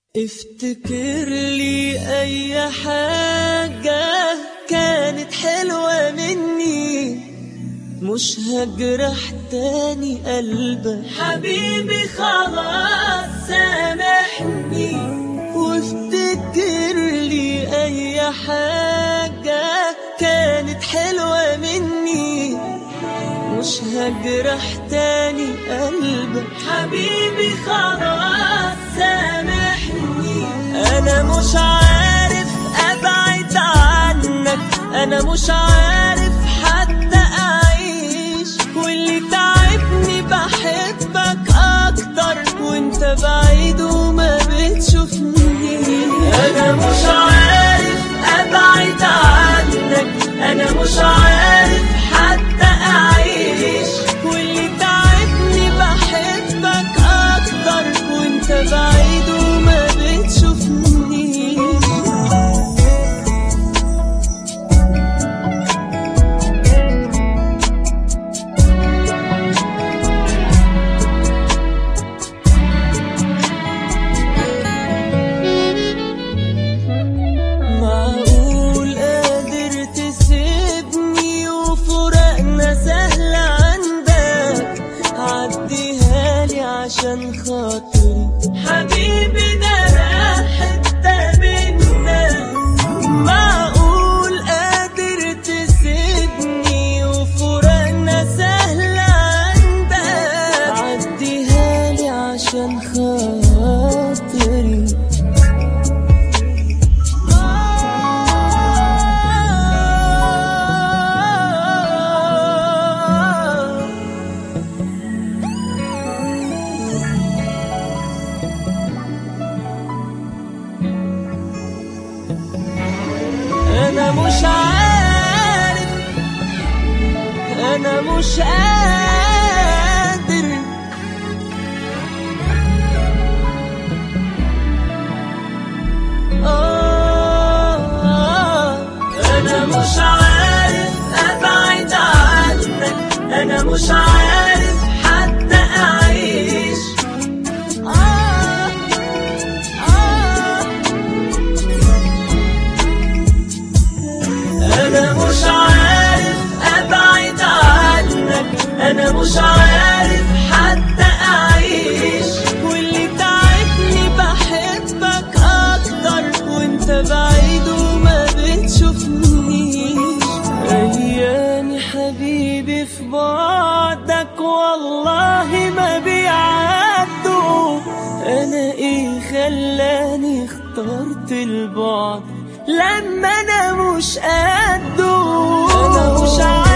افتكر لي اي حاجة كانت حلوة مني مش هجرح تاني قلبك حبيبي خلاص سامحني وافتكر لي اي حاجة كانت حلوة مني مش هجرح تاني قلبك حبيبي خلاص سامحني انا مش عارف ابعد عنك انا مش عارف حتى اعيش واللي تعبني بحبك اكتر وانت بعيد وما بتشوفني انا مش عارف ابعد عنك انا مش عارف حتى اعيش واللي تعبني بحبك اكتر وانت بعيد وما بتشوفني معقول قادر تسيبني وفراقنا سهل عندك عديها لي عشان خاطري حبيبي ده أنا حتة منك معقول قادر تسيبني وفراقنا سهل عندك عديها لي عشان خاطري انا مش عارف انا مش قادر آه انا مش عارف ابعد عنك انا مش عارف حتى اعيش آه آه انا مش عارف ابعد عنك انا مش عارف حتى اعيش واللي تعبني بحبك اكتر وانت بعيد وما بتشوفنيش ايامي حبيبي في بعدك والله ما بيعدوا انا ايه خلاني اخترت البعد لما انا مش قده انا مش عارف